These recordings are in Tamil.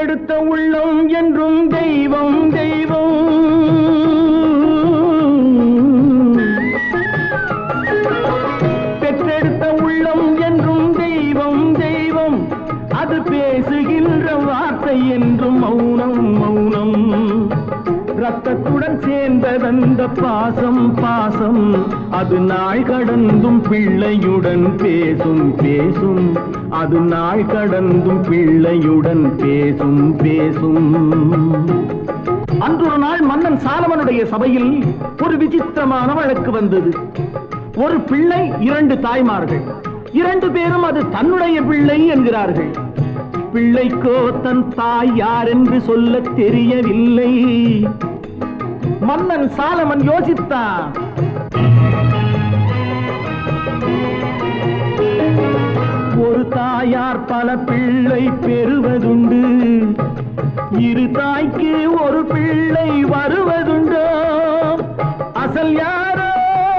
பெற்றெடுத்த உள்ளம் என்றும் தெய்வம் தெய்வம் பெற்றெடுத்த உள்ளம் என்றும் தெய்வம் தெய்வம் அது பேசுகின்ற வார்த்தை என்றும் மௌனம் மௌனம் ரத்தத்துடன் சேர்ந்ததந்த பாசம் பாசம் அது நாள் கடந்தும் பிள்ளையுடன் பேசும் பேசும் அது நாள் கடந்தும் பிள்ளையுடன் பேசும் பேசும் அன்றொரு நாள் மன்னன் சாலமனுடைய சபையில் ஒரு விசித்திரமான வழக்கு வந்தது ஒரு பிள்ளை இரண்டு தாய்மார்கள் இரண்டு பேரும் அது தன்னுடைய பிள்ளை என்கிறார்கள் பிள்ளைக்கோ தன் தாய் யார் என்று சொல்ல தெரியவில்லை மன்னன் சாலமன் யோசித்தான் ஒரு தாயார் பல பிள்ளை பெறுவதுண்டு இரு தாய்க்கு ஒரு பிள்ளை வருவதுண்டோ அசல் யாரோ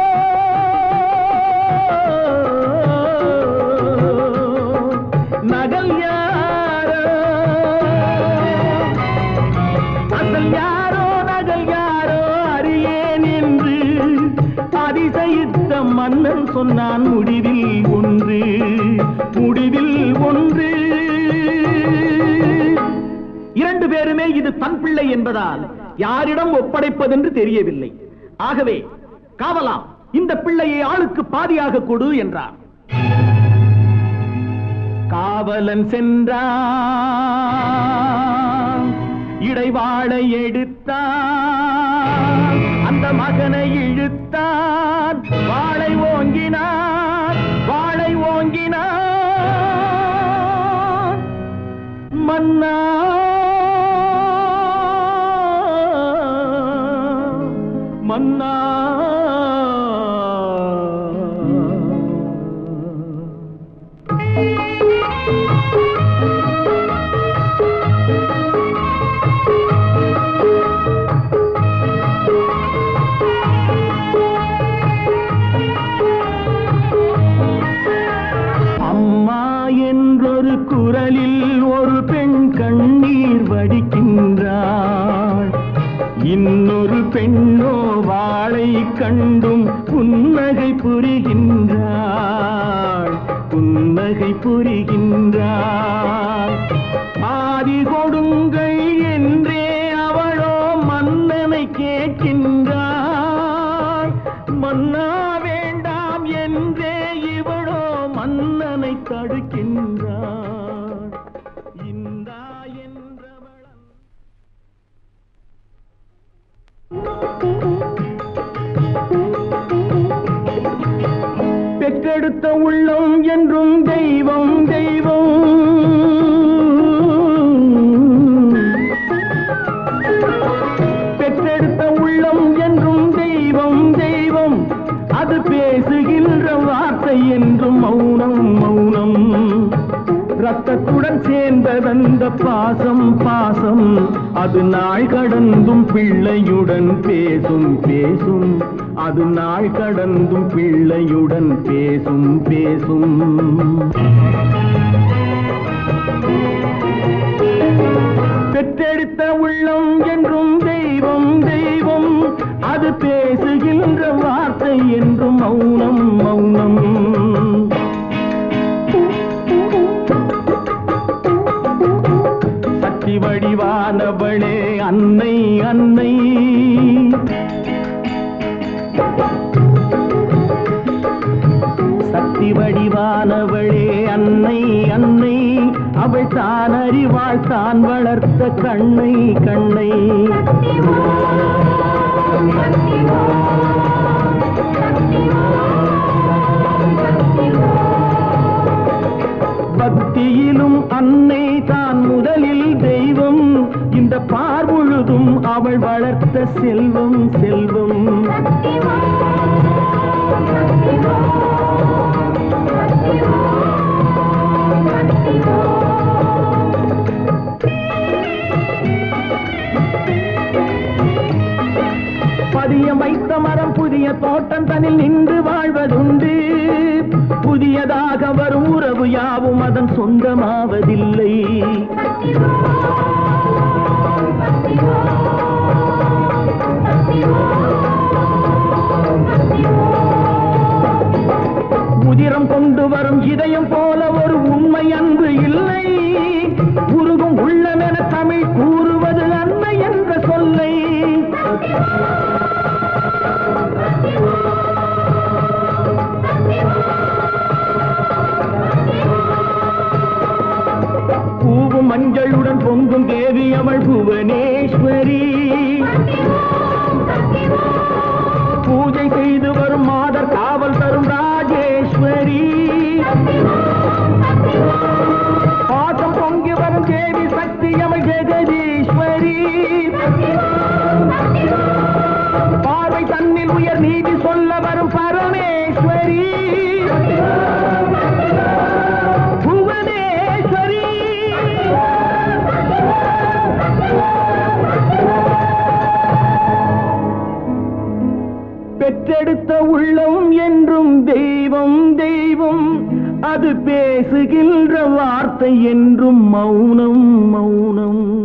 நகல் யாரோ அசல் யாரோ நகல் யாரோ அறியேன் என்று அதிசயித்த மன்னன் சொன்னான் முடிவில் ஒன்று முடிவில் ஒன்று இரண்டு பேருமே இது தன் பிள்ளை என்பதால் யாரிடம் ஒப்படைப்பதென்று தெரியவில்லை ஆகவே காவலாம் இந்த பிள்ளையை ஆளுக்கு பாதியாக கொடு என்றார் காவலன் சென்றான் இடைவாளை எடுத்தான் அந்த மகனை இழுத்தான் வாளை ஓங்கினான் வாளை ஓங்கினான் மன்னா மன்னா அம்மா என்றொரு குரலில் ஒரு பெண் கண்ணீர் வடிக்கின்றாள் இன்னொரு பெண்ணோ வாளை கண்டும் புன்னகை புரிகின்றாள் புன்னகை புரிகின்றாள் ஆதி கொடுங்கள் என்றே அவளோ மன்னனை கேட்கின்றாள் மன்னா வேண்டாம் என்றே இவளோ மன்னனை தடுக்கின்றாள் இந்தா என்றவள் பெற்றெடுத்த உள்ளம் என்றும் தெய்வம் தெய்வம் பெற்றெடுத்த உள்ளம் என்றும் தெய்வம் தெய்வம் அது பேசுகின்ற வார்த்தை என்றும் மௌனம் மௌனம் ரத்தத்துடன் சேர்ந்ததந்த பாசம் பாசம் அது நாள் கடந்தும் பிள்ளையுடன் பேசும் பேசும் அது நாள் கடந்தும் பிள்ளையுடன் பேசும் பேசும் பெற்றெடுத்த உள்ளம் என்றும் தெய்வம் தெய்வம் அது பேசுகின்ற வார்த்தை என்றும் மௌனம் மௌனம் சக்தி வடிவானவளே அன்னை அன்னை சக்தி வடிவானவளே அன்னை அன்னை அவள் தான் அறிவாள் தான் வளர்த்த கண்ணை கண்ணை பக்தியிலும் அன்னை தான் முதலில் தெய்வம் இந்த பார்முழுதும் அவள் வளர்த்த செல்வம் செல்வம் பதியம் வைத்த மரம் புதிய தோட்டம் தனில் நின்று வாழ்வதுண்டு புதியதாக வரும் உறவு யாவும் அதன் சொந்தமாவதில்லை உதிரம் கொண்டு வரும் இதயம் போல ஒரு உண்மை அன்பு இல்லை உருகும் உள்ளமென தமிழ் கூறுவது அன்னை என்ற சொல்லை பூவும் மஞ்சளுடன் பொங்கும் தேவி அவள் புவனேஸ்வரி பூஜை செய்து வரும் மாதர் காவல் தரும் ராஜேஸ்வரி பாசம் பொங்கி வரும் தேவி சக்தி அவள் ஜெகதீஸ்வரி பார்வை தன்னில் உயர் நீதி சொல்ல வரும் பரமேஸ்வரி புவனேஸ்வரி பெற்றெடுத்த உள்ளம் என்றும் தெய்வம் தெய்வம் அது பேசுகின்ற வார்த்தை என்றும் மௌனம் மௌனம்